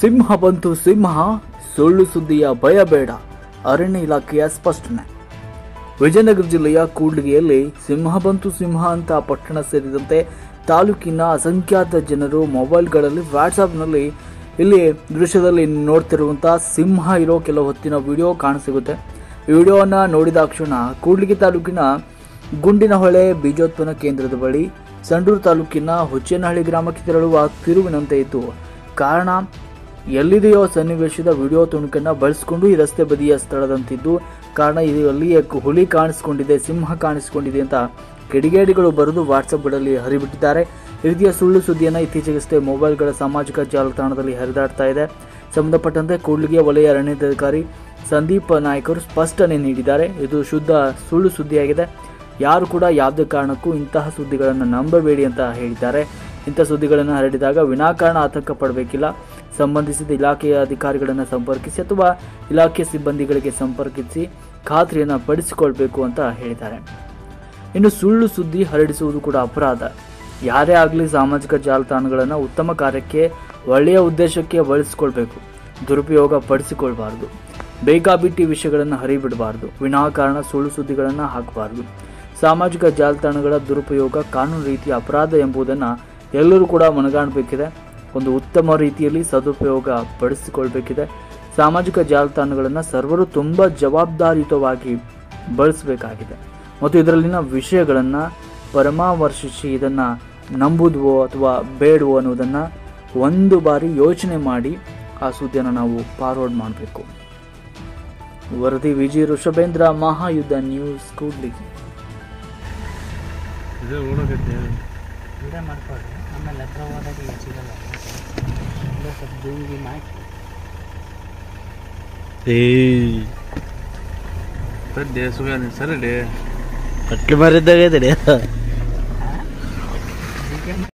ಸಿಂಹ ಬಂತು ಸಿಂಹ ಸುಳ್ಳು ಸುದ್ದಿಯ ಭಯ ಬೇಡ ಅರಣ್ಯ ಇಲಾಖೆಯ ಸ್ಪಷ್ಟನೆ ವಿಜಯನಗರ ಜಿಲ್ಲೆಯ ಕೂಡ್ಲಿಗೆಯಲ್ಲಿ ಸಿಂಹ ಬಂತು ಸಿಂಹ ಅಂತ ಪಟ್ಟಣ ಸೇರಿದಂತೆ ತಾಲೂಕಿನ ಅಸಂಖ್ಯಾತ ಜನರು ಮೊಬೈಲ್ಗಳಲ್ಲಿ ವಾಟ್ಸಾಪ್ನಲ್ಲಿ ಇಲ್ಲಿ ದೃಶ್ಯದಲ್ಲಿ ನೋಡ್ತಿರುವಂತಹ ಸಿಂಹ ಇರೋ ಕೆಲವು ಹೊತ್ತಿನ ವಿಡಿಯೋ ಕಾಣಸಿಗುತ್ತೆ ಈ ವಿಡಿಯೋವನ್ನು ನೋಡಿದಾಕ್ಷಣ ಕೂಡ್ಲಿಗಿ ತಾಲೂಕಿನ ಗುಂಡಿನಹೊಳೆ ಬೀಜೋತ್ಪನ್ನ ಕೇಂದ್ರದ ಬಳಿ ಸಂಡೂರು ತಾಲೂಕಿನ ಹುಚ್ಚೇನಹಳ್ಳಿ ಗ್ರಾಮಕ್ಕೆ ತೆರಳುವ ತಿರುವಿನಂತೆ ಇತ್ತು ಕಾರಣ ಎಲ್ಲಿದೆಯೋ ಸನ್ನಿವೇಶದ ವಿಡಿಯೋ ತುಣುಕನ್ನು ಬಳಸಿಕೊಂಡು ಈ ರಸ್ತೆ ಬದಿಯ ಸ್ಥಳದಂತಿದ್ದು ಕಾರಣ ಇದು ಅಲ್ಲಿಯೇ ಕು- ಹುಲಿ ಕಾಣಿಸ್ಕೊಂಡಿದೆ ಸಿಂಹ ಕಾಣಿಸ್ಕೊಂಡಿದೆ ಅಂತ ಕಿಡಿಗೇಡಿಗಳು ಬರೆದು ವಾಟ್ಸಪ್ಗಳಲ್ಲಿ ಹರಿಬಿಟ್ಟಿದ್ದಾರೆ ಈ ರೀತಿಯ ಸುಳ್ಳು ಸುದ್ದಿಯನ್ನು ಇತ್ತೀಚೆಗಷ್ಟೇ ಮೊಬೈಲ್ಗಳ ಸಾಮಾಜಿಕ ಜಾಲತಾಣದಲ್ಲಿ ಹರಿದಾಡ್ತಾ ಇದೆ ಸಂಬಂಧಪಟ್ಟಂತೆ ಕೂಡ್ಲಿಗೆ ವಲಯ ಅರಣ್ಯಾಧಿಕಾರಿ ಸಂದೀಪ್ ನಾಯ್ಕರು ಸ್ಪಷ್ಟನೆ ನೀಡಿದ್ದಾರೆ ಇದು ಶುದ್ಧ ಸುಳ್ಳು ಸುದ್ದಿಯಾಗಿದೆ ಯಾರು ಕೂಡ ಯಾವುದೇ ಕಾರಣಕ್ಕೂ ಇಂತಹ ಸುದ್ದಿಗಳನ್ನು ನಂಬಬೇಡಿ ಅಂತ ಹೇಳಿದ್ದಾರೆ ಇಂಥ ಸುದ್ದಿಗಳನ್ನು ಹರಡಿದಾಗ ವಿನಾಕಾರಣ ಆತಂಕ ಪಡಬೇಕಿಲ್ಲ ಸಂಬಂಧಿಸಿದ ಇಲಾಖೆಯ ಅಧಿಕಾರಿಗಳನ್ನು ಸಂಪರ್ಕಿಸಿ ಅಥವಾ ಇಲಾಖೆ ಸಿಬ್ಬಂದಿಗಳಿಗೆ ಸಂಪರ್ಕಿಸಿ ಖಾತ್ರಿಯನ್ನು ಪಡಿಸಿಕೊಳ್ಬೇಕು ಅಂತ ಹೇಳಿದ್ದಾರೆ ಇನ್ನು ಸುಳ್ಳು ಸುದ್ದಿ ಹರಡಿಸುವುದು ಕೂಡ ಅಪರಾಧ ಯಾರೇ ಆಗಲಿ ಸಾಮಾಜಿಕ ಜಾಲತಾಣಗಳನ್ನು ಉತ್ತಮ ಕಾರ್ಯಕ್ಕೆ ಒಳ್ಳೆಯ ಉದ್ದೇಶಕ್ಕೆ ಬಳಸಿಕೊಳ್ಬೇಕು ದುರುಪಯೋಗ ಪಡಿಸಿಕೊಳ್ಬಾರ್ದು ಬೇಕಾಬಿಟ್ಟಿ ವಿಷಯಗಳನ್ನು ಹರಿಬಿಡಬಾರ್ದು ವಿನಾಕಾರಣ ಸುಳ್ಳು ಸುದ್ದಿಗಳನ್ನು ಹಾಕಬಾರ್ದು ಸಾಮಾಜಿಕ ಜಾಲತಾಣಗಳ ದುರುಪಯೋಗ ಕಾನೂನು ರೀತಿಯ ಅಪರಾಧ ಎಂಬುದನ್ನು ಎಲ್ಲರೂ ಕೂಡ ಮನಗಾಣಬೇಕಿದೆ ಒಂದು ಉತ್ತಮ ರೀತಿಯಲ್ಲಿ ಸದುಪಯೋಗ ಪಡಿಸಿಕೊಳ್ಬೇಕಿದೆ ಸಾಮಾಜಿಕ ಜಾಲತಾಣಗಳನ್ನು ಸರ್ವರು ತುಂಬ ಜವಾಬ್ದಾರಿಯುತವಾಗಿ ಬಳಸಬೇಕಾಗಿದೆ ಮತ್ತು ಇದರಲ್ಲಿನ ವಿಷಯಗಳನ್ನು ಪರಾಮರ್ಶಿಸಿ ಇದನ್ನು ನಂಬುದುವೋ ಅಥವಾ ಬೇಡವೋ ಅನ್ನೋದನ್ನು ಒಂದು ಬಾರಿ ಯೋಚನೆ ಮಾಡಿ ಆ ಸುದ್ದಿಯನ್ನು ನಾವು ಫಾರ್ವರ್ಡ್ ಮಾಡಬೇಕು ವರದಿ ವಿಜಿ ಋಷಭೇಂದ್ರ ಮಹಾಯುದ್ಧ ನ್ಯೂಸ್ ಕೂಡ್ಲಿಗಿ ಇದು ಓಡೋಗೈತೆ ವಿಡಿಯೋ ಮಾಡ್ಕೊಳ್ರಿ ಆಮೇಲೆ ಹತ್ರ ಹೋದಾಗ ಈಗ ಸಿಗಲ್ಲ ಇಲ್ಲ ಸ್ವಲ್ಪ ಜೂಮ್ ಗೀಮ್ ಹಾಕಿ ಏಯ್ ಸದ್ಯ ಸುಗಾನಿ ಸರಿ ಅಟ್ಲಿ ಮಾರಿದ್ದಾಗ